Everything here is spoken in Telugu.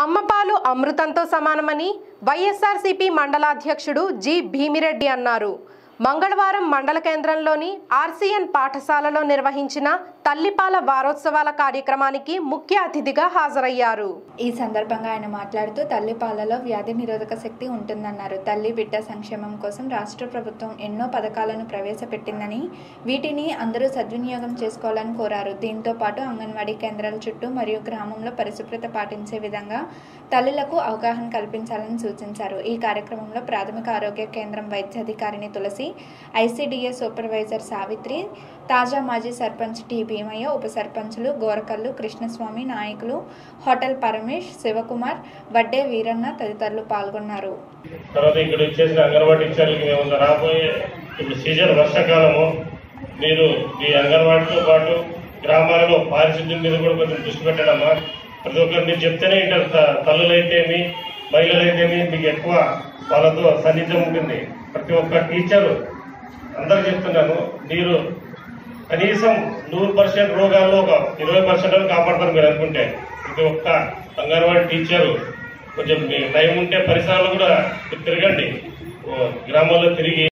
అమ్మపాలు అమృతంతో సమానమని వైఎస్ఆర్సీపీ మండలాధ్యక్షుడు జి భీమిరెడ్డి అన్నారు మంగళవారం మండల కేంద్రంలోని ఆర్సీఎన్ పాఠశాలలో నిర్వహించిన తల్లిపాల వారోత్సవాల కార్యక్రమానికి ముఖ్య అతిథిగా హాజరయ్యారు ఈ సందర్భంగా ఆయన మాట్లాడుతూ తల్లి పాలలో వ్యాధి నిరోధక శక్తి ఉంటుందన్నారు తల్లి బిడ్డ సంక్షేమం కోసం రాష్ట్ర ప్రభుత్వం ఎన్నో పథకాలను ప్రవేశపెట్టిందని వీటిని అందరూ సద్వినియోగం చేసుకోవాలని కోరారు దీంతో పాటు అంగన్వాడీ కేంద్రాల చుట్టూ మరియు గ్రామంలో పరిశుభ్రత పాటించే విధంగా తల్లులకు అవగాహన కల్పించాలని సూచించారు ఈ కార్యక్రమంలో ప్రాథమిక ఆరోగ్య కేంద్రం వైద్యాధికారిని తులసి ఐసీడీఎస్ సూపర్వైజర్ సావిత్రి తాజా మాజీ సర్పంచ్ టి భీమయ్య ఉప సర్పంచులు గోరకల్లు కృష్ణస్వామి నాయకులు హోటల్ పరమేష్ శివకుమార్ వడ్డే వీరన్న తదితరులు పాల్గొన్నారు తర్వాత ఇక్కడ వచ్చేసిన అంగన్వాడీ టీచర్లకి మేము రాబోయే ఇప్పుడు సీజన్ వర్షాకాలము మీరు ఈ అంగన్వాడీతో పాటు గ్రామాలలో పారిశుద్ధ్యం మీద కూడా కొంచెం దృష్టి పెట్టడమ్మా ప్రతి ఒక్కరు మీరు చెప్తేనే ఇంటర్ తల్లులైతేమి మహిళలైతేమి మీకు ఎక్కువ వాళ్ళతో సన్నిహితం ఉంటుంది ప్రతి ఒక్క టీచరు అందరు చెప్తున్నాను మీరు కనీసం నూరు పర్సెంట్ రోగాల్లో ఒక ఇరవై పర్సెంట్ కాపాడతారు మీరు అనుకుంటే ప్రతి ఒక్క అంగన్వాడీ టీచరు కొంచెం మీ టైం ఉంటే పరిసరాలు కూడా తిరగండి ఓ గ్రామాల్లో తిరిగి